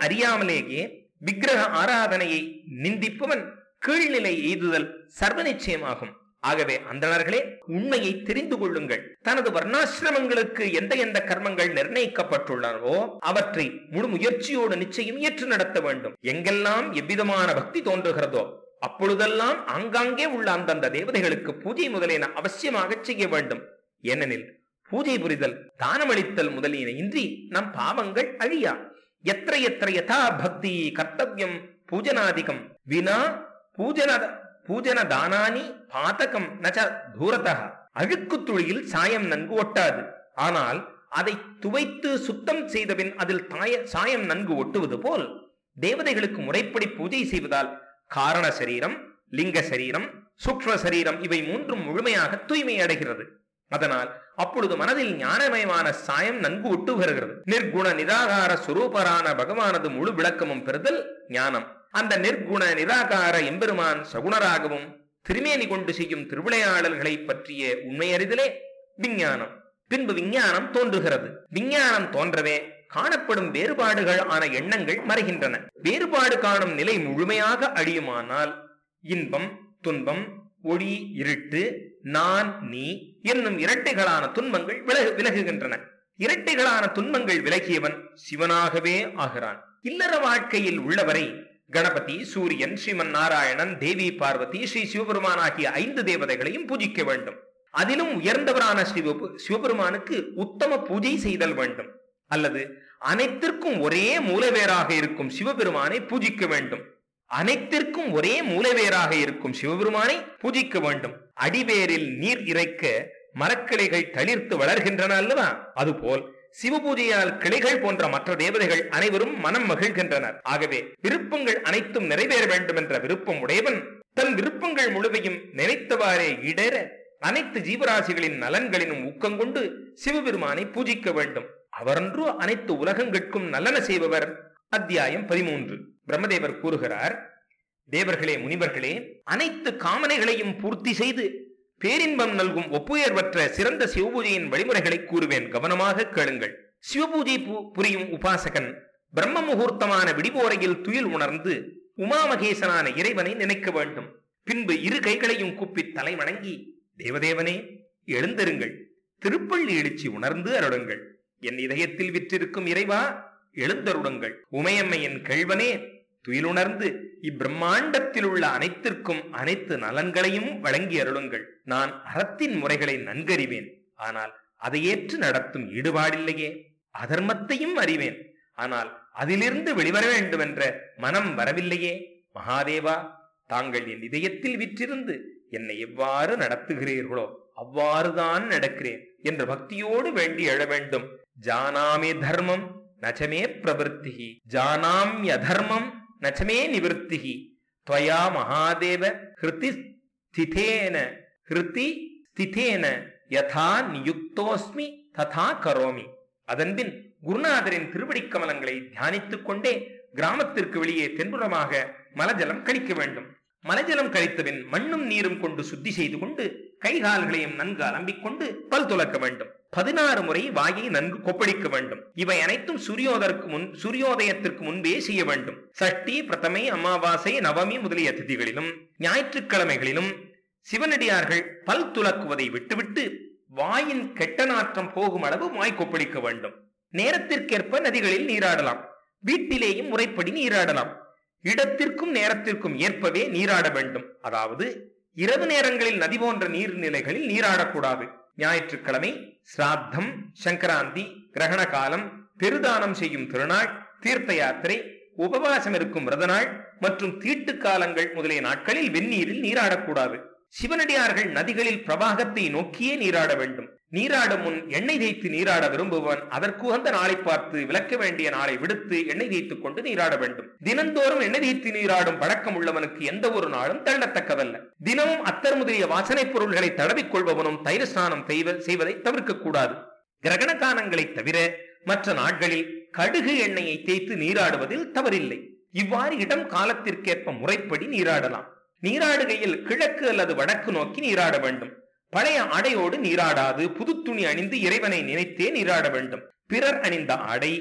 அறியாமலேயே விக்கிரக ஆராதனையை நிந்திப்பவன் கீழ்நிலை எய்துதல் சர்வ நிச்சயமாகும் ஆகவே அந்தணர்களே உண்மையை தெரிந்து கொள்ளுங்கள் தனது வர்ணாசிரமங்களுக்கு எந்த எந்த கர்மங்கள் நிர்ணயிக்கப்பட்டுள்ளனவோ அவற்றை முழு முயற்சியோடு நிச்சயம் ஏற்று நடத்த வேண்டும் எங்கெல்லாம் எவ்விதமான பக்தி தோன்றுகிறதோ அப்பொழுதெல்லாம் ஆங்காங்கே உள்ள அந்தந்த தேவதைகளுக்கு பூஜை முதலியன அவசியமாக செய்ய வேண்டும் ஏனெனில் பூஜை புரிதல் தானமளித்தல் முதலியன இன்றி நம் பாவங்கள் அழியா எத்திர எத்திர யதா பக்தி கர்த்தவியம் பூஜனாதிகம் வினா பூஜன பூஜன தானானி பாதகம் நச்ச தூரதா அழுக்கு துளியில் சாயம் நன்கு ஒட்டாது ஆனால் அதை துவைத்து சுத்தம் செய்தபின் அதில் தாய சாயம் நன்கு ஒட்டுவது போல் தேவதைகளுக்கு முறைப்படி பூஜை செய்வதால் காரண சரீரம் லிங்க சரீரம் சூக்ஷ்ம சரீரம் இவை மூன்றும் முழுமையாக தூய்மை அடைகிறது அதனால் அப்பொழுது மனதில் ஞானமயமான சாயம் நன்கு ஒட்டு வருகிறது நிர்குண நிராகார சுரூபரான பகவானது முழு விளக்கமும் பெறுதல் ஞானம் அந்த நிர்குண நிராகார எம்பெருமான் சகுணராகவும் திருமேனி கொண்டு செய்யும் திருவிளையாடல்களை பற்றிய உண்மை அறிதலே விஞ்ஞானம் பின்பு விஞ்ஞானம் தோன்றுகிறது விஞ்ஞானம் தோன்றவே காணப்படும் வேறுபாடுகள் ஆன எண்ணங்கள் மறைகின்றன வேறுபாடு காணும் நிலை முழுமையாக அழியுமானால் இன்பம் துன்பம் ஒளி இருட்டு நான் நீ என்னும் இரட்டைகளான துன்பங்கள் விலகு விலகுகின்றன இரட்டைகளான துன்பங்கள் விலகியவன் சிவனாகவே ஆகிறான் இல்லற வாழ்க்கையில் உள்ளவரை கணபதி சூரியன் ஸ்ரீமன் நாராயணன் தேவி பார்வதி ஸ்ரீ சிவபெருமான் ஆகிய ஐந்து தேவதைகளையும் பூஜிக்க வேண்டும் அதிலும் உயர்ந்தவரான சிவ சிவபெருமானுக்கு உத்தம பூஜை செய்தல் வேண்டும் அல்லது அனைத்திற்கும் ஒரே மூலவேராக இருக்கும் சிவபெருமானை பூஜிக்க வேண்டும் அனைத்திற்கும் ஒரே மூலவேராக இருக்கும் சிவபெருமானை பூஜிக்க வேண்டும் அடிவேரில் நீர் இறைக்க மரக்கிளைகள் தளிர்த்து வளர்கின்றன அல்லவா அதுபோல் சிவபூஜையால் கிளைகள் போன்ற மற்ற தேவதைகள் அனைவரும் மனம் மகிழ்கின்றனர் ஆகவே விருப்பங்கள் அனைத்தும் நிறைவேற வேண்டும் என்ற விருப்பம் உடையவன் தன் விருப்பங்கள் முழுவையும் நினைத்தவாறே இடர அனைத்து ஜீவராசிகளின் நலன்களினும் ஊக்கங்கொண்டு சிவபெருமானை பூஜிக்க வேண்டும் அவரன்றோ அனைத்து உலகங்களுக்கும் நல்லன செய்பவர் அத்தியாயம் பதிமூன்று பிரம்மதேவர் கூறுகிறார் தேவர்களே முனிவர்களே அனைத்து காமனைகளையும் பூர்த்தி செய்து பேரின்பம் நல்கும் ஒப்புயர்வற்ற சிறந்த சிவபூஜையின் வழிமுறைகளை கூறுவேன் கவனமாக கேளுங்கள் சிவபூஜை பு- புரியும் உபாசகன் பிரம்ம முகூர்த்தமான விடிபோரையில் துயில் உணர்ந்து உமாமகேசனான இறைவனை நினைக்க வேண்டும் பின்பு இரு கைகளையும் கூப்பி தலை வணங்கி தேவதேவனே எழுந்திருங்கள் திருப்பள்ளி எழுச்சி உணர்ந்து அருளுங்கள் என் இதயத்தில் விற்றிருக்கும் இறைவா எழுந்தருளுங்கள் உமையம்மையின் கேழ்வனே துயிலுணர்ந்து இப்பிரம்மாண்டத்தில் உள்ள அனைத்திற்கும் அனைத்து நலன்களையும் வழங்கி அருளுங்கள் நான் அறத்தின் முறைகளை நன்கறிவேன் ஆனால் அதை ஏற்று நடத்தும் ஈடுபாடில்லையே அதர்மத்தையும் அறிவேன் ஆனால் அதிலிருந்து வெளிவர வேண்டும் என்ற மனம் வரவில்லையே மகாதேவா தாங்கள் என் இதயத்தில் விற்றிருந்து என்னை எவ்வாறு நடத்துகிறீர்களோ அவ்வாறுதான் நடக்கிறேன் என்ற பக்தியோடு வேண்டி எழ வேண்டும் ஜானாமி தர்மம் நச்சமே பிரவருத்திகி ஜானாமிய தர்மம் நச்சமே நிவர்த்திகி त्वया மகாதேவ ஹிருதி ஸ்திதேன ஹிருதி ஸ்திதேன யதா நியுக்தோஸ்மி ததா கரோமி அதன்பின் குருநாதரின் திருவடிக் கமலங்களை தியானித்துக் கொண்டே கிராமத்திற்கு வெளியே தென்புறமாக மலஜலம் கழிக்க வேண்டும் மலஜலம் கழித்தபின் மண்ணும் நீரும் கொண்டு சுத்தி செய்து கொண்டு கை கால்களையும் நன்கு அலம்பிக் கொண்டு பல் துலக்க வேண்டும் பதினாறு முறை வாயை நன்கு கொப்பளிக்க வேண்டும் இவை அனைத்தும் சூரியோதற்கு முன் சூரியோதயத்திற்கு முன்பே செய்ய வேண்டும் சஷ்டி பிரதமை அமாவாசை நவமி முதலிய திதிகளிலும் ஞாயிற்றுக்கிழமைகளிலும் சிவனடியார்கள் பல் துலக்குவதை விட்டுவிட்டு வாயின் கெட்ட நாற்றம் போகும் அளவு வாய் கொப்பளிக்க வேண்டும் நேரத்திற்கேற்ப நதிகளில் நீராடலாம் வீட்டிலேயும் முறைப்படி நீராடலாம் இடத்திற்கும் நேரத்திற்கும் ஏற்பவே நீராட வேண்டும் அதாவது இரவு நேரங்களில் நதி போன்ற நீர்நிலைகளில் நீராடக்கூடாது ஞாயிற்றுக்கிழமை சிராத்தம் சங்கராந்தி கிரகண காலம் பெருதானம் செய்யும் திருநாள் தீர்த்த யாத்திரை உபவாசம் இருக்கும் விரத நாள் மற்றும் தீட்டு காலங்கள் முதலிய நாட்களில் வெந்நீரில் நீராடக்கூடாது சிவனடியார்கள் நதிகளில் பிரவாகத்தை நோக்கியே நீராட வேண்டும் நீராடும் முன் எண்ணெய் தேய்த்து நீராட விரும்புபவன் அதற்குகந்த நாளை பார்த்து விளக்க வேண்டிய நாளை விடுத்து எண்ணெய் தேய்த்துக் கொண்டு நீராட வேண்டும் தினந்தோறும் எண்ணெய் தேய்த்து நீராடும் பழக்கம் உள்ளவனுக்கு எந்த ஒரு நாளும் தள்ளத்தக்கதல்ல தினமும் அத்தர் முதலிய வாசனைப் பொருள்களை தடவிக் கொள்பவனும் தைர ஸ்நானம் செய்வ- செய்வதை தவிர்க்க கூடாது கிரகண காலங்களை தவிர மற்ற நாட்களில் கடுகு எண்ணெயை தேய்த்து நீராடுவதில் தவறில்லை இவ்வாறு இடம் காலத்திற்கேற்ப முறைப்படி நீராடலாம் நீராடுகையில் கிழக்கு அல்லது வடக்கு நோக்கி நீராட வேண்டும் பழைய ஆடையோடு நீராடாது புது துணி அணிந்து இறைவனை நினைத்தே நீராட வேண்டும் பிறர் அணிந்த ஆடை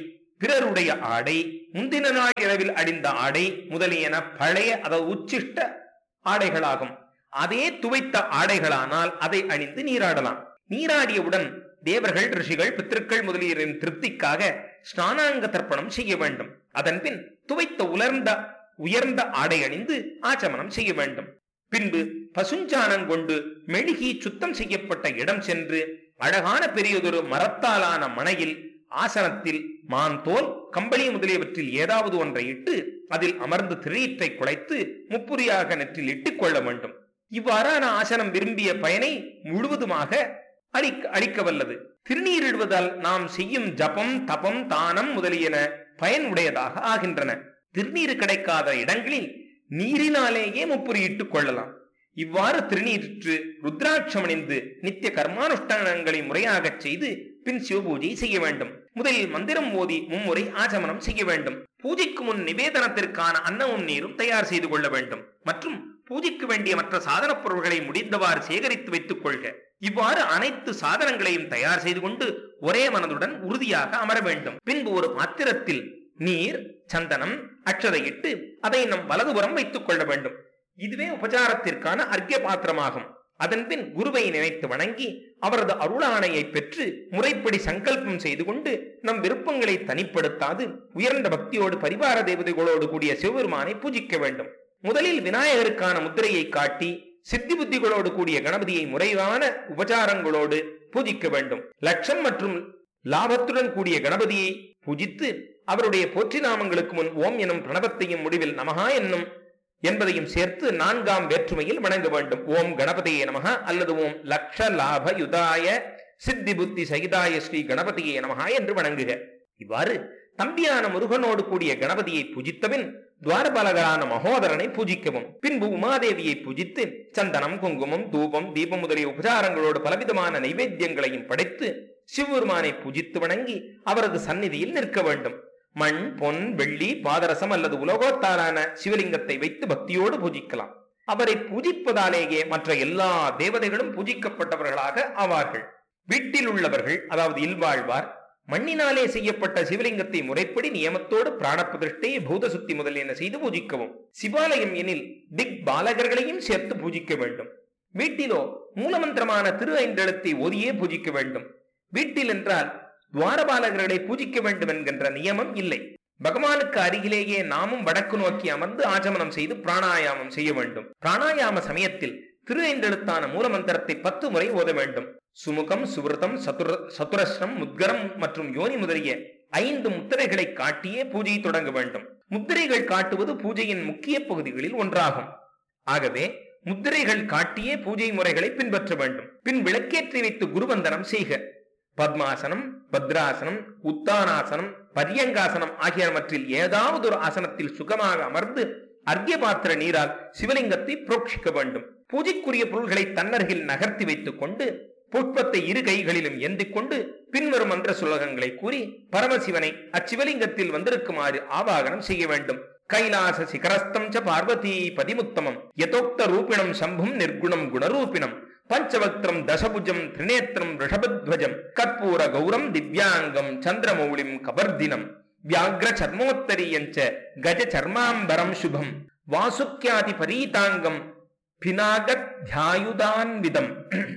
பிறருடைய ஆடை முந்தின நாள் இரவில் அடிந்த ஆடை முதலியன பழைய அதாவது உச்சிஷ்ட ஆடைகளாகும் அதே துவைத்த ஆடைகளானால் அதை அணிந்து நீராடலாம் நீராடியவுடன் தேவர்கள் ரிஷிகள் பித்திருக்கள் முதலியோரின் திருப்திக்காக ஸ்நானாங்க தர்ப்பணம் செய்ய வேண்டும் அதன்பின் துவைத்த உலர்ந்த உயர்ந்த ஆடை அணிந்து ஆச்சமனம் செய்ய வேண்டும் பின்பு பசுஞ்சாணம் கொண்டு மெழுகி சுத்தம் செய்யப்பட்ட இடம் சென்று அழகான பெரியதொரு மரத்தாலான மனையில் ஆசனத்தில் மாந்தோல் கம்பளி முதலியவற்றில் ஏதாவது ஒன்றை இட்டு அதில் அமர்ந்து திரீற்றை குலைத்து முப்புரியாக நெற்றில் இட்டுக் கொள்ள வேண்டும் இவ்வாறான ஆசனம் விரும்பிய பயனை முழுவதுமாக அளிக்க அளிக்க வல்லது திருநீரிடுவதால் நாம் செய்யும் ஜபம் தபம் தானம் முதலியன பயன் உடையதாக ஆகின்றன திருநீர் கிடைக்காத இடங்களில் நீரினாலேயே முப்புரியிட்டுக் கொள்ளலாம் இவ்வாறு திருநீற்று ருத்ராட்சமணிந்து நித்திய கர்மானுஷ்டானங்களை முறையாகச் செய்து பின் சிவபூஜை செய்ய வேண்டும் முதலில் மந்திரம் ஓதி மும்முறை ஆச்சமனம் செய்ய வேண்டும் பூஜைக்கு முன் நிவேதனத்திற்கான அன்னமும் நீரும் தயார் செய்து கொள்ள வேண்டும் மற்றும் பூஜைக்கு வேண்டிய மற்ற சாதனப் பொருள்களை முடிந்தவாறு சேகரித்து வைத்துக் கொள்க இவ்வாறு அனைத்து சாதனங்களையும் தயார் செய்து கொண்டு ஒரே மனதுடன் உறுதியாக அமர வேண்டும் பின்பு ஒரு பாத்திரத்தில் நீர் சந்தனம் அக்ஷதையிட்டு அதை நம் வலதுபுறம் வைத்துக் கொள்ள வேண்டும் இதுவே உபச்சாரத்திற்கான அர்க்கிய பாத்திரமாகும் அதன்பின் குருவை நினைத்து வணங்கி அவரது அருளாணையை பெற்று முறைப்படி சங்கல்பம் செய்து கொண்டு நம் விருப்பங்களை தனிப்படுத்தாது உயர்ந்த பக்தியோடு பரிவார தேவதைகளோடு கூடிய சிவபெருமானை பூஜிக்க வேண்டும் முதலில் விநாயகருக்கான முத்திரையை காட்டி சித்தி புத்திகளோடு கூடிய கணபதியை முறையான உபச்சாரங்களோடு பூஜிக்க வேண்டும் லட்சம் மற்றும் லாபத்துடன் கூடிய கணபதியை பூஜித்து அவருடைய போற்றி நாமங்களுக்கு முன் ஓம் எனும் பிரணவத்தையும் முடிவில் நமகா என்னும் என்பதையும் சேர்த்து நான்காம் வேற்றுமையில் வணங்க வேண்டும் ஓம் கணபதியே நமக அல்லது ஓம் லக்ஷ லாப யுதாய சித்தி புத்தி சகிதாய ஸ்ரீ கணபதியே நமகா என்று வணங்குக இவ்வாறு தம்பியான முருகனோடு கூடிய கணபதியை பூஜித்தபின் துவாரபாலகரான மகோதரனை பூஜிக்கவும் பின்பு உமாதேவியை பூஜித்து சந்தனம் குங்குமம் தூபம் தீபம் முதலிய உபச்சாரங்களோடு பலவிதமான நைவேத்தியங்களையும் படைத்து சிவபெருமானை பூஜித்து வணங்கி அவரது சந்நிதியில் நிற்க வேண்டும் மண் பொன் வெள்ளி பாதரசம் அல்லது உலோகத்தாலான சிவலிங்கத்தை வைத்து பக்தியோடு பூஜிக்கலாம் அவரை பூஜிப்பதாலேயே மற்ற எல்லா தேவதைகளும் பூஜிக்கப்பட்டவர்களாக ஆவார்கள் வீட்டில் உள்ளவர்கள் அதாவது இல்வாழ்வார் மண்ணினாலே செய்யப்பட்ட சிவலிங்கத்தை முறைப்படி நியமத்தோடு பிராண பிரதிஷ்டை பூத சுத்தி முதலியன செய்து பூஜிக்கவும் சிவாலயம் எனில் திக் பாலகர்களையும் சேர்த்து பூஜிக்க வேண்டும் வீட்டிலோ மூலமந்திரமான திரு ஐந்தெழுத்தை ஓதியே பூஜிக்க வேண்டும் வீட்டில் என்றால் துவாரபாலகர்களை பூஜிக்க வேண்டும் என்கின்ற நியமம் இல்லை பகவானுக்கு அருகிலேயே நாமும் வடக்கு நோக்கி அமர்ந்து ஆச்சமனம் செய்து பிராணாயாமம் செய்ய வேண்டும் பிராணாயாம சமயத்தில் திரு ஐந்தெழுத்தான மூலமந்திரத்தை பத்து முறை ஓத வேண்டும் சுமுகம் சுவிரதம் சதுர சதுரஸ்ரம் முத்கரம் மற்றும் யோனி முதலிய ஐந்து முத்திரைகளை காட்டியே பூஜையை தொடங்க வேண்டும் முத்திரைகள் காட்டுவது பூஜையின் முக்கிய பகுதிகளில் ஒன்றாகும் ஆகவே முத்திரைகள் காட்டியே பூஜை முறைகளை பின்பற்ற வேண்டும் பின் விளக்கேற்றி வைத்து குருவந்தனம் செய்க பத்மாசனம் பத்ராசனம் உத்தானாசனம் பரியங்காசனம் ஆகியவற்றில் ஏதாவது ஒரு ஆசனத்தில் சுகமாக அமர்ந்து அர்க்கிய பாத்திர நீரால் சிவலிங்கத்தை புரோட்சிக்க வேண்டும் பூஜைக்குரிய பொருள்களை தன்னருகில் நகர்த்தி வைத்துக் கொண்டு புஷ்பத்தை இரு கைகளிலும் ஏந்திக் கொண்டு பின்வரும் மந்திர சுலகங்களை கூறி பரமசிவனை அச்சிவலிங்கத்தில் வந்திருக்குமாறு ஆவாகனம் செய்ய வேண்டும் கைலாச சிகரஸ்தம் ச பார்வதி பதிமுத்தமம் யதோக்த ரூபிணம் சம்பும் நிர்குணம் குணரூபிணம் பஞ்சவக்திரம் தசபுஜம் திரிநேத்திரம் ரிஷபத்வஜம் கற்பூர கௌரம் திவ்யாங்கம் சந்திரமௌளிம் கபர்தினம் வியாக்ர சர்மோத்தரியஞ்ச கஜ சர்மாம்பரம் சுபம் வாசுக்கியாதி பரீதாங்கம் பினாகத் தியாயுதான்விதம்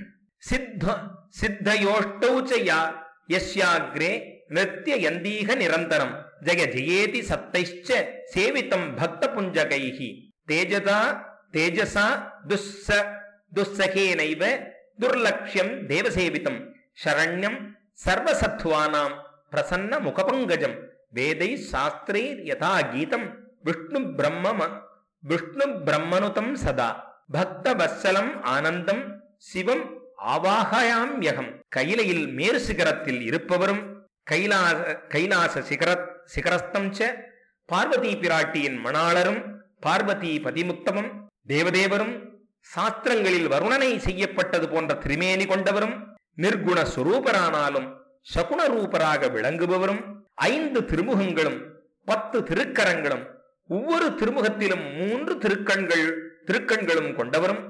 சித்த சித்தயோஷ்டௌ ச யா யஸ்யாக்ரே நிருத்ய யந்தீக நிரந்தரம் ஜய ஜெயேதி சத்தைश्च சேவிதம் பக்த புஞ்சகைஹி தேஜதா தேஜசா துஸ்ஸ துஸ்ஸகேனைவ துர்லக்ஷ்யம் தேவசேவிதம் சரண்யம் சர்வசத்வானாம் பிரசன்ன முகபங்கஜம் வேதை சாஸ்திரைர் யதா கீதம் விஷ்ணு பிரம்ம விஷ்ணு பிரம்மனுதம் சதா பக்த வத்சலம் ஆனந்தம் சிவம் ஆவாகயாம் யகம் கையிலையில் மேரு சிகரத்தில் இருப்பவரும் கைலாச கைலாச சிகர சிகரஸ்தம் ச பார்வதி பிராட்டியின் மணாளரும் பார்வதி பதிமுத்தமும் தேவதேவரும் சாஸ்திரங்களில் வருணனை செய்யப்பட்டது போன்ற திருமேனி கொண்டவரும் நிர்குண சுரூபரானாலும் சகுண ரூபராக விளங்குபவரும் ஐந்து திருமுகங்களும் பத்து திருக்கரங்களும் ஒவ்வொரு திருமுகத்திலும் மூன்று திருக்கண்கள் திருக்கண்களும் கொண்டவரும்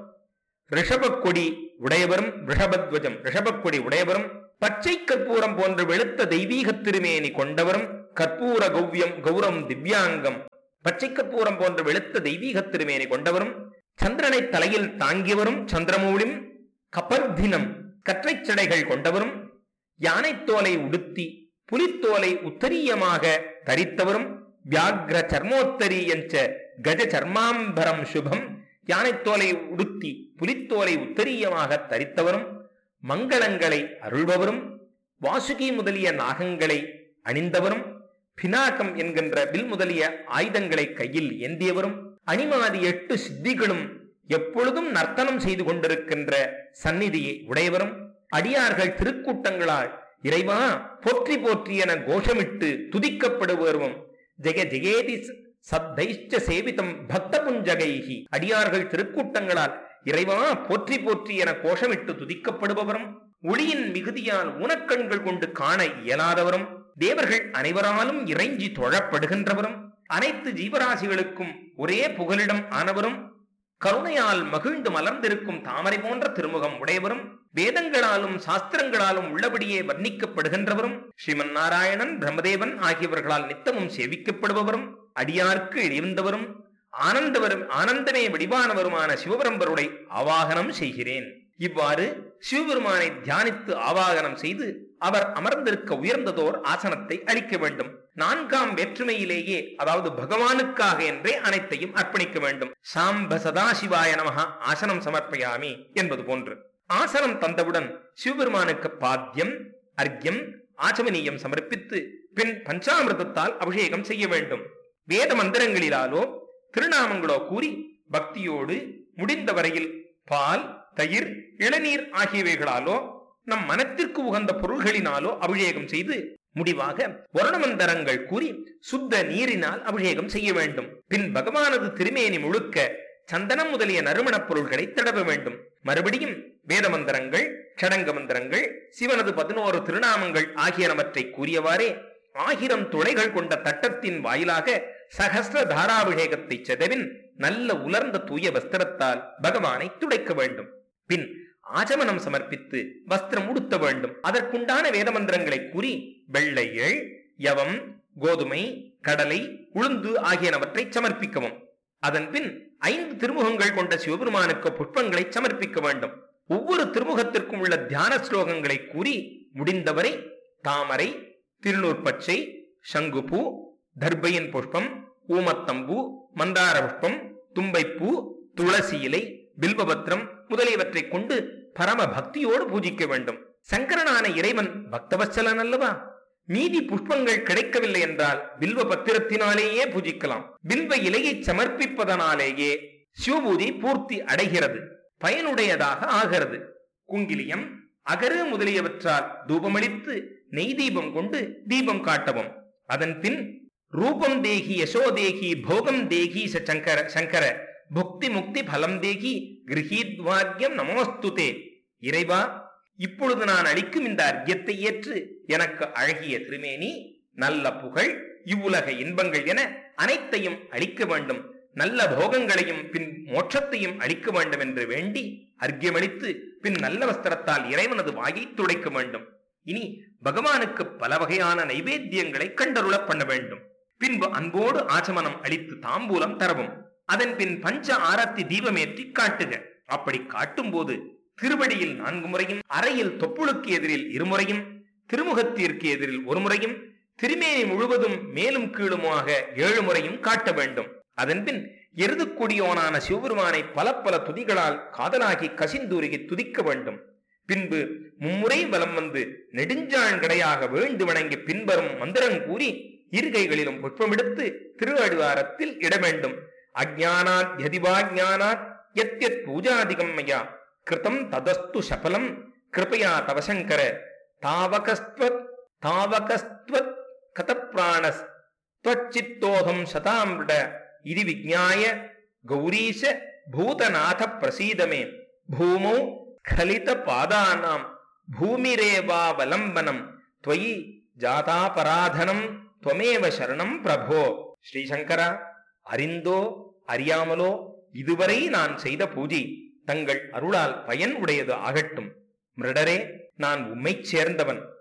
ரிஷபக் கொடி உடையவரும் ரிஷபத்வஜம் ரிஷபக் கொடி உடையவரும் பச்சை கற்பூரம் போன்ற வெளுத்த தெய்வீக திருமேனி கொண்டவரும் கற்பூர கௌவியம் கௌரம் திவ்யாங்கம் பச்சை கற்பூரம் போன்ற வெளுத்த தெய்வீக திருமேனி கொண்டவரும் சந்திரனை தலையில் தாங்கியவரும் சந்திரமூலிம் கபர்தினம் கற்றைச் சடைகள் கொண்டவரும் யானைத்தோலை உடுத்தி புலித்தோலை உத்தரியமாக தரித்தவரும் வியாக்ர சர்மோத்தரி என்ற கஜ சர்மாம்பரம் சுபம் யானைத்தோலை உடுத்தி புலித்தோலை உத்தரியமாக தரித்தவரும் மங்களங்களை அருள்பவரும் வாசுகி முதலிய நாகங்களை அணிந்தவரும் பினாகம் என்கின்ற வில் முதலிய ஆயுதங்களை கையில் ஏந்தியவரும் அணிமாதி எட்டு சித்திகளும் எப்பொழுதும் நர்த்தனம் செய்து கொண்டிருக்கின்ற சந்நிதியை உடையவரும் அடியார்கள் திருக்கூட்டங்களால் இறைவா போற்றி போற்றி என கோஷமிட்டு துதிக்கப்படுவரும் ஜெய ஜெயேதி சத்தைஷ்ட சேவிதம் பக்த புஞ்சகைகி அடியார்கள் திருக்கூட்டங்களால் இறைவா போற்றி போற்றி என கோஷமிட்டு துதிக்கப்படுபவரும் ஒளியின் மிகுதியால் ஊனக்கண்கள் கொண்டு காண இயலாதவரும் தேவர்கள் அனைவராலும் இறைஞ்சி தொழப்படுகின்றவரும் அனைத்து ஜீவராசிகளுக்கும் ஒரே புகலிடம் ஆனவரும் கருணையால் மகிழ்ந்து மலர்ந்திருக்கும் தாமரை போன்ற திருமுகம் உடையவரும் வேதங்களாலும் சாஸ்திரங்களாலும் உள்ளபடியே வர்ணிக்கப்படுகின்றவரும் ஸ்ரீமன் நாராயணன் பிரம்மதேவன் ஆகியவர்களால் நித்தமும் சேவிக்கப்படுபவரும் அடியார்க்கு இழிந்தவரும் ஆனந்தவரும் ஆனந்தமே வடிவானவருமான சிவபரம்பருடைய ஆவாகனம் செய்கிறேன் இவ்வாறு சிவபெருமானை தியானித்து ஆவாகனம் செய்து அவர் அமர்ந்திருக்க உயர்ந்ததோர் ஆசனத்தை அளிக்க வேண்டும் நான்காம் வேற்றுமையிலேயே அதாவது பகவானுக்காக என்றே அனைத்தையும் அர்ப்பணிக்க வேண்டும் சாம்ப சதாசிவாய நமக ஆசனம் சமர்ப்பயாமி என்பது போன்று ஆசனம் தந்தவுடன் சிவபெருமானுக்கு பாத்தியம் அர்க்கியம் ஆச்சமனியம் சமர்ப்பித்து பின் பஞ்சாமிர்தத்தால் அபிஷேகம் செய்ய வேண்டும் வேத மந்திரங்களிலாலோ திருநாமங்களோ கூறி பக்தியோடு முடிந்த வரையில் பால் தயிர் இளநீர் ஆகியவைகளாலோ நம் மனத்திற்கு உகந்த பொருள்களினாலோ அபிஷேகம் செய்து முடிவாக வருணமந்தரங்கள் கூறி சுத்த நீரினால் அபிஷேகம் செய்ய வேண்டும் பின் பகவானது திருமேனி முழுக்க சந்தனம் முதலிய நறுமணப் பொருள்களை தடவ வேண்டும் மறுபடியும் வேத மந்திரங்கள் சடங்க மந்திரங்கள் சிவனது பதினோரு திருநாமங்கள் ஆகியனவற்றை கூறியவாறே ஆயிரம் துளைகள் கொண்ட தட்டத்தின் வாயிலாக சகஸ்ர தாராபிஷேகத்தை செதவின் நல்ல உலர்ந்த தூய வஸ்திரத்தால் பகவானை துடைக்க வேண்டும் பின் ஆச்சமனம் சமர்ப்பித்து வஸ்திரம் உடுத்த வேண்டும் அதற்குண்டான வேத மந்திரங்களை கூறி வெள்ளை எள் யவம் கோதுமை கடலை உளுந்து ஆகியனவற்றை சமர்ப்பிக்கவும் அதன் பின் ஐந்து திருமுகங்கள் கொண்ட சிவபெருமானுக்கு புஷ்பங்களை சமர்ப்பிக்க வேண்டும் ஒவ்வொரு திருமுகத்திற்கும் உள்ள தியான ஸ்லோகங்களை கூறி முடிந்தவரை தாமரை திருநூர் பச்சை சங்குபூ தர்பையின் புஷ்பம் ஊமத்தம்பூ மந்தார புஷ்பம் தும்பைப்பூ துளசி இலை பில்வபத்திரம் முதலியவற்றை கொண்டு பரம பக்தியோடு பூஜிக்க வேண்டும் சங்கரனான இறைவன் பக்தவச்சலன் அல்லவா மீதி புஷ்பங்கள் கிடைக்கவில்லை என்றால் பில்வ பத்திரத்தினாலேயே பூஜிக்கலாம் பில்வ இலையை சமர்ப்பிப்பதனாலேயே சிவபூஜை பூர்த்தி அடைகிறது பயனுடையதாக ஆகிறது குங்கிலியம் அகரு முதலியவற்றால் தூபமளித்து நெய் தீபம் கொண்டு தீபம் காட்டவும் அதன் பின் ரூபம் தேகி யசோதேகி போகம் தேகி ச சங்கர சங்கர புக்தி முக்தி பலம் தேகி கிரகீத்வாக்கியம் நமோஸ்துதே இறைவா இப்பொழுது நான் அளிக்கும் இந்த அர்க்கியத்தை ஏற்று எனக்கு அழகிய திருமேனி நல்ல புகழ் இவ்வுலக இன்பங்கள் என அனைத்தையும் அளிக்க வேண்டும் நல்ல போகங்களையும் பின் மோட்சத்தையும் அளிக்க வேண்டும் என்று வேண்டி அர்க்கியமளித்து பின் நல்ல வஸ்திரத்தால் இறைவனது வாயை துடைக்க வேண்டும் இனி பகவானுக்கு பல வகையான நைவேத்தியங்களை கண்டருள பண்ண வேண்டும் பின்பு அன்போடு ஆச்சமனம் அளித்து தாம்பூலம் தரவும் அதன் பின் பஞ்ச ஆரத்தி தீபமேற்றி காட்டுக அப்படி காட்டும் போது திருவடியில் நான்கு முறையும் அறையில் தொப்புளுக்கு எதிரில் இருமுறையும் திருமுகத்திற்கு எதிரில் ஒரு முறையும் திருமேனி முழுவதும் மேலும் கீழுமாக ஏழு முறையும் காட்ட வேண்டும் அதன்பின் எருதுக்கொடியோனான சிவபெருமானை பல பல துதிகளால் காதலாகி கசிந்துருகி துதிக்க வேண்டும் பின்பு மும்முறை வலம் வந்து நெடுஞ்சாண்கடையாக வீழ்ந்து வணங்கி பின்வரும் மந்திரம் கூறி இருகைகளிலும் புஷ்பமெடுத்து திருவடிவாரத்தில் இட வேண்டும் அஜானாத் யதிவாஜானாத் யத் யத் பூஜாதிகம் மயா கிருதம் ததஸ்து சபலம் கிருபயா தவசங்கர தாவகஸ்த்வத் தாவகஸ்த்வத் கதப்பிராணஸ் त्वच्चित्तोऽहं शतामृड इति विज्ञाय गौरीश भूतनाथ प्रसीद मे भूमौ स्खलितपादानां भूमिरेवावलम्बनं त्वयि ஜாதாபராதனம் துவமேவ சரணம் பிரபோ ஸ்ரீசங்கரா அறிந்தோ அறியாமலோ இதுவரை நான் செய்த பூஜை தங்கள் அருளால் பயன் உடையது ஆகட்டும் மிருடரே நான் உம்மைச் சேர்ந்தவன்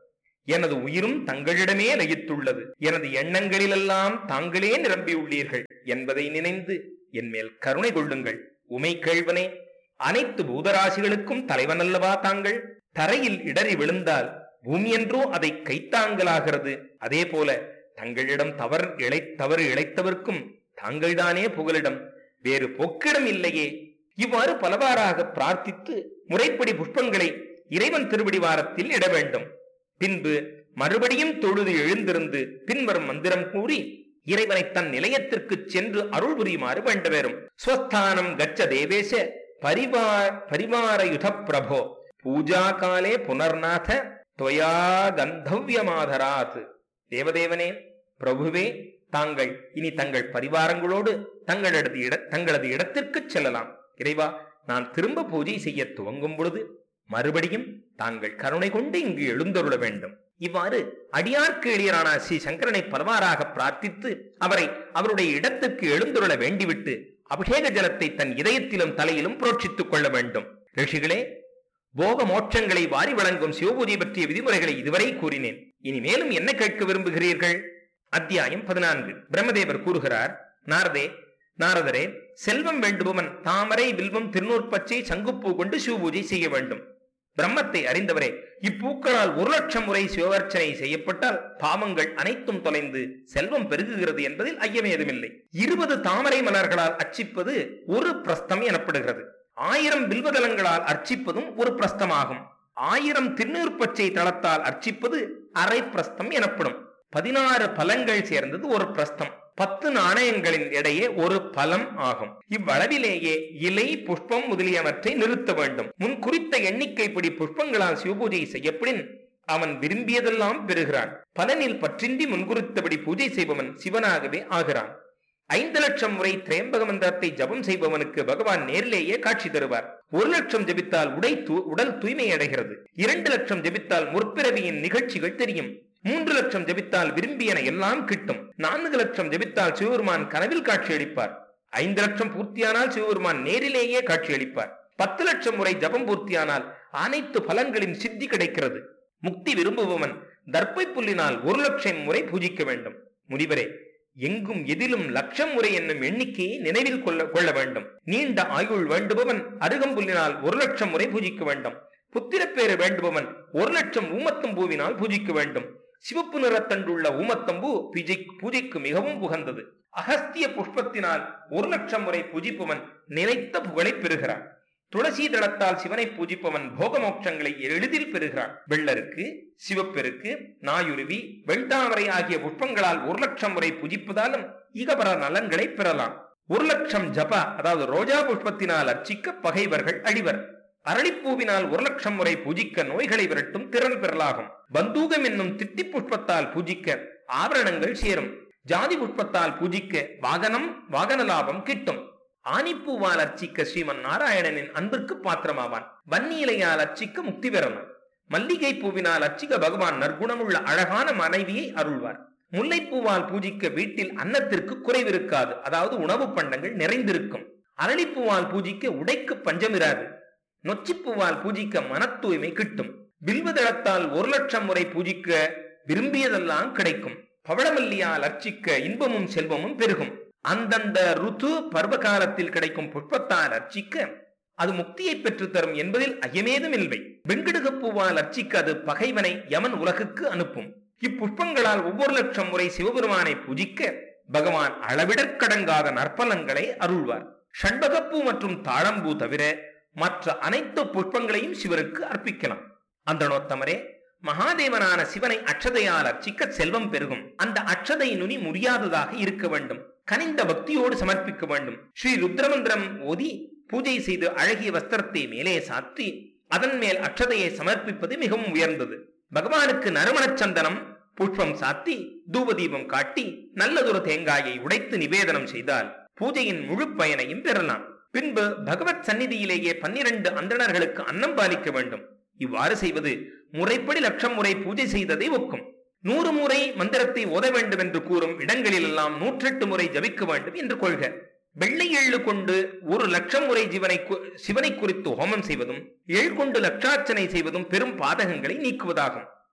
எனது உயிரும் தங்களிடமே லயித்துள்ளது எனது எண்ணங்களிலெல்லாம் தாங்களே நிரம்பியுள்ளீர்கள் என்பதை நினைந்து என் மேல் கருணை கொள்ளுங்கள் உமை கேள்வனே அனைத்து பூதராசிகளுக்கும் தலைவன் அல்லவா தாங்கள் தரையில் இடறி விழுந்தால் பூமி என்றோ அதை கைத்தாங்கலாகிறது அதே போல தங்களிடம் தவறு இழை தவறு இழைத்தவர்க்கும் தாங்கள்தானே புகலிடம் வேறு பொக்கிடம் இல்லையே இவ்வாறு பலவாறாக பிரார்த்தித்து முறைப்படி புஷ்பங்களை இறைவன் திருவடிவாரத்தில் இட வேண்டும் பின்பு மறுபடியும் தொழுது எழுந்திருந்து பின்வரும் மந்திரம் கூறி இறைவனை தன் நிலையத்திற்கு சென்று அருள் புரியுமாறு வேண்ட வரும் ஸ்வஸ்தானம் கச்ச தேவேச பரிவார் பரிவாரயுத பிரபோ பூஜா காலே புனர்நாத தொயா கந்தவ்யமாதராத் தேவதேவனே பிரபுவே தாங்கள் இனி தங்கள் பரிவாரங்களோடு தங்களது இட தங்களது இடத்திற்கு செல்லலாம் இறைவா நான் திரும்ப பூஜை செய்ய துவங்கும் பொழுது மறுபடியும் தாங்கள் கருணை கொண்டு இங்கு எழுந்தருள வேண்டும் இவ்வாறு அடியார்க்கு எளியரான ஸ்ரீ சங்கரனை பலவாறாக பிரார்த்தித்து அவரை அவருடைய இடத்துக்கு எழுந்துருள வேண்டிவிட்டு அபிஷேக ஜலத்தை தன் இதயத்திலும் தலையிலும் புரோட்சித்துக் கொள்ள வேண்டும் ரிஷிகளே போக மோட்சங்களை வாரி வழங்கும் சிவபூஜை பற்றிய விதிமுறைகளை இதுவரை கூறினேன் இனி மேலும் என்ன கேட்க விரும்புகிறீர்கள் அத்தியாயம் பதினான்கு பிரம்மதேவர் கூறுகிறார் நாரதே நாரதரே செல்வம் வேண்டுபவன் தாமரை வில்வம் திருநூற்பச்சை சங்குப்பூ கொண்டு சிவபூஜை செய்ய வேண்டும் பிரம்மத்தை அறிந்தவரே இப்பூக்களால் ஒரு லட்சம் முறை சிவவர்ச்சனை செய்யப்பட்டால் பாவங்கள் அனைத்தும் தொலைந்து செல்வம் பெருகுகிறது என்பதில் ஐயமேதுமில்லை இருபது தாமரை மலர்களால் அச்சிப்பது ஒரு பிரஸ்தம் எனப்படுகிறது ஆயிரம் பில்வதலங்களால் அர்ச்சிப்பதும் ஒரு பிரஸ்தமாகும் ஆயிரம் திருநீர்ப்பச்சை தளத்தால் அர்ச்சிப்பது அரை பிரஸ்தம் எனப்படும் பதினாறு பலங்கள் சேர்ந்தது ஒரு பிரஸ்தம் பத்து நாணயங்களின் இடையே ஒரு பலம் ஆகும் இவ்வளவிலேயே இலை புஷ்பம் முதலியவற்றை நிறுத்த வேண்டும் முன் குறித்த எண்ணிக்கைப்படி புஷ்பங்களால் சிவபூஜை செய்யப்படின் அவன் விரும்பியதெல்லாம் பெறுகிறான் பலனில் பற்றின்றி முன்குறித்தபடி பூஜை செய்பவன் சிவனாகவே ஆகிறான் ஐந்து லட்சம் முறை திரையம்பக மந்திரத்தை ஜபம் செய்பவனுக்கு பகவான் நேரிலேயே காட்சி தருவார் ஒரு லட்சம் ஜபித்தால் உடை தூ- உடல் தூய்மை அடைகிறது இரண்டு லட்சம் ஜபித்தால் முற்பிறவியின் நிகழ்ச்சிகள் தெரியும் மூன்று லட்சம் ஜபித்தால் விரும்பியன எல்லாம் கிட்டும் நான்கு லட்சம் ஜபித்தால் சிவபெருமான் கனவில் காட்சியளிப்பார் ஐந்து லட்சம் பூர்த்தியானால் சிவபெருமான் நேரிலேயே காட்சியளிப்பார் பத்து லட்சம் முறை ஜபம் பூர்த்தியானால் அனைத்து பலன்களின் சித்தி கிடைக்கிறது முக்தி விரும்புபவன் தர்ப்பை புல்லினால் ஒரு லட்சம் முறை பூஜிக்க வேண்டும் முனிவரே எங்கும் எதிலும் லட்சம் முறை என்னும் எண்ணிக்கையை நினைவில் கொள்ள கொள்ள வேண்டும் நீண்ட ஆயுள் வேண்டுபவன் அருகம்புல்லினால் ஒரு லட்சம் முறை பூஜிக்க வேண்டும் புத்திரப்பேறு வேண்டுபவன் ஒரு லட்சம் ஊமத்தம்பூவினால் பூஜிக்க வேண்டும் சிவப்பு நிறத்தண்டுள்ள ஊமத்தம்பூ பூஜை பூஜைக்கு மிகவும் உகந்தது அகஸ்திய புஷ்பத்தினால் ஒரு லட்சம் முறை பூஜிப்பவன் நிலைத்த புகழை பெறுகிறான் துளசி தளத்தால் சிவனை பூஜிப்பவன் போக மோட்சங்களை எளிதில் பெறுகிறான் வெள்ளருக்கு சிவப்பெருக்கு நாயுருவி வெண்தாமரை ஆகிய புஷ்பங்களால் ஒரு லட்சம் முறை பூஜிப்பதாலும் இகபர நலன்களை பெறலாம் ஒரு லட்சம் ஜபா அதாவது ரோஜா புஷ்பத்தினால் அர்ச்சிக்க பகைவர்கள் அழிவர் அரளிப்பூவினால் ஒரு லட்சம் முறை பூஜிக்க நோய்களை விரட்டும் திறன் பெறலாகும் பந்தூகம் என்னும் திட்டி புஷ்பத்தால் பூஜிக்க ஆபரணங்கள் சேரும் ஜாதி புஷ்பத்தால் பூஜிக்க வாகனம் வாகன லாபம் கிட்டும் ஆனிப்பூவால் அர்ச்சிக்க ஸ்ரீமன் நாராயணனின் அன்பிற்கு பாத்திரமாவான் வன்னியிலையால் அர்ச்சிக்க முக்தி பெறலாம் மல்லிகை பூவினால் அர்ச்சிக்க பகவான் நற்குணமுள்ள அழகான மனைவியை அருள்வார் முல்லைப்பூவால் பூஜிக்க வீட்டில் அன்னத்திற்கு குறைவிருக்காது அதாவது உணவு பண்டங்கள் நிறைந்திருக்கும் அரளிப்பூவால் பூஜிக்க உடைக்கு பஞ்சமிராது நொச்சிப்பூவால் பூஜிக்க மன தூய்மை கிட்டும் பில்வதளத்தால் ஒரு லட்சம் முறை பூஜிக்க விரும்பியதெல்லாம் கிடைக்கும் பவளமல்லியால் அர்ச்சிக்க இன்பமும் செல்வமும் பெருகும் அந்தந்த ருத்து பருவ காலத்தில் கிடைக்கும் புஷ்பத்தால் அர்ச்சிக்க அது முக்தியை பெற்றுத் தரும் என்பதில் ஐயமேதும் இல்லை வெண்கடுகப் பூவால் அர்ச்சிக்க அது பகைவனை யமன் உலகுக்கு அனுப்பும் இப்புஷ்பங்களால் ஒவ்வொரு லட்சம் முறை சிவபெருமானை பூஜிக்க பகவான் அளவிடற்கடங்காத நற்பலன்களை அருள்வார் ஷண்பகப்பூ மற்றும் தாழம்பூ தவிர மற்ற அனைத்து புஷ்பங்களையும் சிவருக்கு அர்ப்பிக்கலாம் அந்தனோத்தமரே மகாதேவனான சிவனை அட்சதையால் அர்ச்சிக்க செல்வம் பெருகும் அந்த அட்சதை நுனி முடியாததாக இருக்க வேண்டும் கனிந்த பக்தியோடு சமர்ப்பிக்க வேண்டும் ஸ்ரீ ருத்ரமந்திரம் ஓதி பூஜை செய்து அழகிய வஸ்திரத்தை மேலே சாத்தி அதன் மேல் அட்சதையை சமர்ப்பிப்பது மிகவும் உயர்ந்தது பகவானுக்கு நறுமணச் சந்தனம் புஷ்பம் சாத்தி தூபதீபம் காட்டி நல்லதொரு தேங்காயை உடைத்து நிவேதனம் செய்தால் பூஜையின் முழு பயனையும் பெறலாம் பின்பு பகவத் சந்நிதியிலேயே பன்னிரண்டு அந்தணர்களுக்கு அன்னம் பாலிக்க வேண்டும் இவ்வாறு செய்வது முறைப்படி லட்சம் முறை பூஜை செய்ததை ஒக்கும் நூறு முறை மந்திரத்தை ஓத வேண்டும் என்று கூறும் இடங்களிலெல்லாம் நூற்றெட்டு முறை ஜபிக்க வேண்டும் என்று கொள்க வெள்ளை எள்ளு கொண்டு ஒரு லட்சம் முறை ஜீவனை கு- சிவனை குறித்து ஹோமம் செய்வதும் எள் கொண்டு லட்சார்ச்சனை செய்வதும் பெரும் பாதகங்களை நீக்குவதாகும்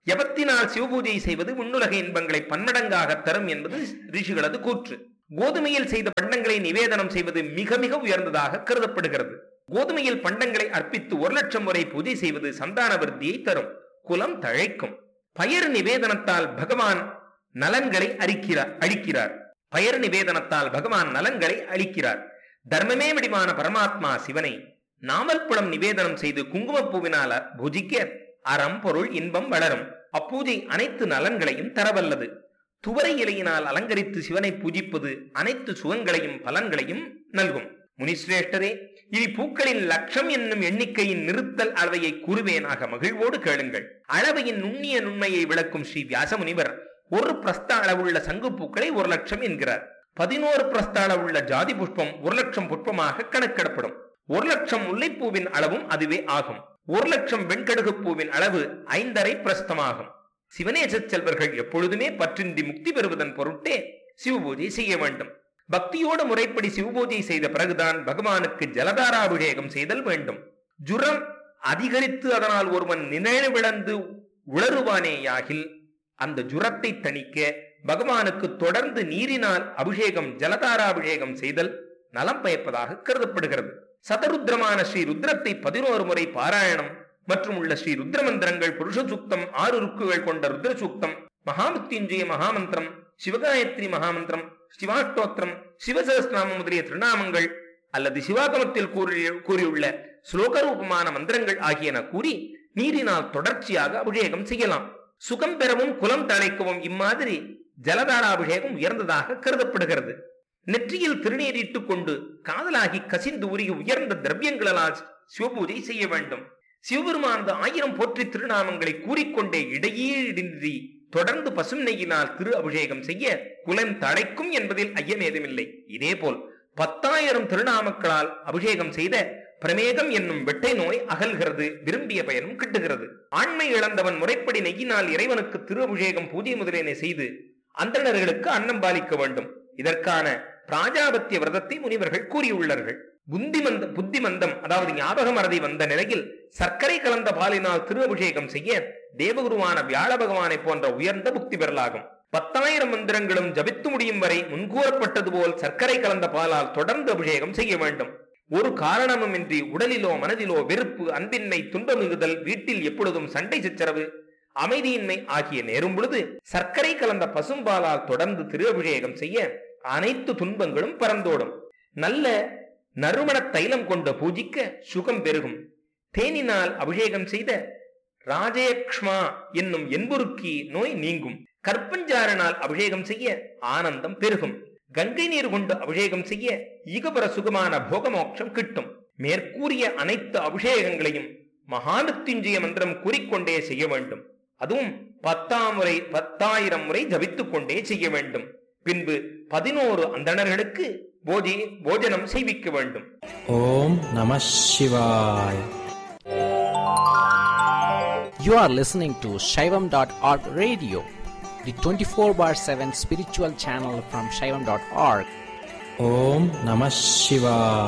எவத்தினால் சிவபூஜை செய்வது விண்ணுலக இன்பங்களை பன்மடங்காக தரும் என்பது ரிஷிகளது கூற்று கோதுமையில் செய்த பண்டங்களை நிவேதனம் செய்வது மிக மிக உயர்ந்ததாக கருதப்படுகிறது கோதுமையில் பண்டங்களை அர்ப்பித்து ஒரு லட்சம் முறை பூஜை செய்வது சந்தான விருத்தியை தரும் குலம் தழைக்கும் பயறு நிவேதனத்தால் பகவான் நலன்களை அளிக்கிறார் அளிக்கிறார் பயறு நிவேதனத்தால் பகவான் நலன்களை அளிக்கிறார் தர்மமே வடிவான பரமாத்மா சிவனை நாமல் புலம் நிவேதனம் செய்து குங்குமப்பூவினால பூஜிக்க அறம் பொருள் இன்பம் வளரும் அப்பூஜை அனைத்து நலன்களையும் தரவல்லது துவரை இலையினால் அலங்கரித்து சிவனை பூஜிப்பது அனைத்து சுகங்களையும் பலன்களையும் நல்கும் முனிஸ்ரேஷ்டரே இனி பூக்களின் லட்சம் என்னும் எண்ணிக்கையின் நிறுத்தல் அளவையை கூறுவேனாக மகிழ்வோடு கேளுங்கள் அளவையின் நுண்ணிய நுண்மையை விளக்கும் ஸ்ரீ வியாசமுனிவர் ஒரு பிரஸ்த அளவுள்ள சங்கு பூக்களை ஒரு லட்சம் என்கிறார் பதினோரு பிரஸ்த அளவுள்ள ஜாதி புஷ்பம் ஒரு லட்சம் புஷ்பமாக கணக்கிடப்படும் ஒரு லட்சம் முல்லைப்பூவின் அளவும் அதுவே ஆகும் ஒரு லட்சம் வெண்கடுகு பூவின் அளவு ஐந்தரை பிரஸ்தமாகும் சிவநேச செல்வர்கள் எப்பொழுதுமே பற்றின்றி முக்தி பெறுவதன் பொருட்டே சிவபூஜை செய்ய வேண்டும் பக்தியோடு முறைப்படி சிவபூஜை செய்த பிறகுதான் பகவானுக்கு ஜலதாராபிஷேகம் செய்தல் வேண்டும் ஜுரம் அதிகரித்து அதனால் ஒருவன் நினைவிழந்து உளறுவானேயாகில் அந்த ஜுரத்தை தணிக்க பகவானுக்கு தொடர்ந்து நீரினால் அபிஷேகம் ஜலதாராபிஷேகம் செய்தல் நலம் பயப்பதாக கருதப்படுகிறது சதருத்ரமான ஸ்ரீ ருத்ரத்தை பதினோரு முறை பாராயணம் மற்றும் உள்ள ஸ்ரீ ருத்ர மந்திரங்கள் புருஷ சூக்தம் ஆறு ருக்குகள் கொண்ட ருத்ர சூக்தம் மகாமுத்தியுஞ்சய மகாமந்திரம் சிவகாயத்ரி மகாமந்திரம் சிவாஷ்டோத்திரம் சிவசகஸ்நாமம் முதலிய திருநாமங்கள் அல்லது சிவாகமத்தில் கூறி கூறியுள்ள ஸ்லோகரூபமான மந்திரங்கள் ஆகியன கூறி நீரினால் தொடர்ச்சியாக அபிஷேகம் செய்யலாம் சுகம் பெறவும் குலம் தழைக்கவும் இம்மாதிரி ஜலதாராபிஷேகம் உயர்ந்ததாக கருதப்படுகிறது நெற்றியில் திருநீரிட்டுக் கொண்டு காதலாகி கசிந்து உருகி உயர்ந்த திரவியங்களால் சிவபூஜை செய்ய வேண்டும் சிவபெருமானது ஆயிரம் போற்றி திருநாமங்களை கூறிக்கொண்டே இடையீடின்றி தொடர்ந்து பசும் நெய்யினால் திரு அபிஷேகம் செய்ய குலம் தழைக்கும் என்பதில் ஐயமேதுமில்லை இதேபோல் பத்தாயிரம் திருநாமக்களால் அபிஷேகம் செய்த பிரமேகம் என்னும் வெட்டை நோய் அகல்கிறது விரும்பிய பயனும் கிட்டுகிறது ஆண்மை இழந்தவன் முறைப்படி நெய்யினால் இறைவனுக்கு திரு அபிஷேகம் பூஜை முதலியனை செய்து அந்தணர்களுக்கு அன்னம் பாலிக்க வேண்டும் இதற்கான பிராஜாபத்திய விரதத்தை முனிவர்கள் கூறியுள்ளார்கள் புத்திமந்த புத்திமந்தம் அதாவது ஞாபக மறதி வந்த நிலையில் சர்க்கரை கலந்த பாலினால் திரு அபிஷேகம் செய்ய தேவகுருவான வியாழ பகவானை போன்ற உயர்ந்த புக்தி பெறலாகும் பத்தாயிரம் மந்திரங்களும் ஜபித்து முடியும் வரை முன்கூறப்பட்டது போல் சர்க்கரை கலந்த பாலால் தொடர்ந்து அபிஷேகம் செய்ய வேண்டும் ஒரு காரணமுமின்றி உடலிலோ மனதிலோ வெறுப்பு அன்பின்மை துன்பமிகுதல் வீட்டில் எப்பொழுதும் சண்டை சச்சரவு அமைதியின்மை ஆகிய நேரும் பொழுது சர்க்கரை கலந்த பசும்பாலால் தொடர்ந்து திரு அபிஷேகம் செய்ய அனைத்து துன்பங்களும் பறந்தோடும் நல்ல நறுமண தைலம் கொண்ட பூஜிக்க சுகம் பெருகும் தேனினால் அபிஷேகம் செய்த ராஜேக்ஷ்மா என்னும் என்புருக்கி நோய் நீங்கும் கற்பஞ்சாரனால் அபிஷேகம் செய்ய ஆனந்தம் பெருகும் கங்கை நீர் கொண்டு அபிஷேகம் செய்ய ஈகபர சுகமான போகமோட்சம் கிட்டும் மேற்கூறிய அனைத்து அபிஷேகங்களையும் மகாமிருத்யுஞ்சய மந்திரம் கூறிக்கொண்டே செய்ய வேண்டும் அதுவும் பத்தாம் முறை பத்தாயிரம் முறை ஜபித்துக் கொண்டே செய்ய வேண்டும் பின்பு பதினோரு அந்தணர்களுக்கு போஜி போஜனம் செய்விக்க வேண்டும் ஓம் நம சிவாய் You are listening to Shaivam.org radio, the 24 bar 7 spiritual channel from Shaivam.org. ஓம் நம சிவாய்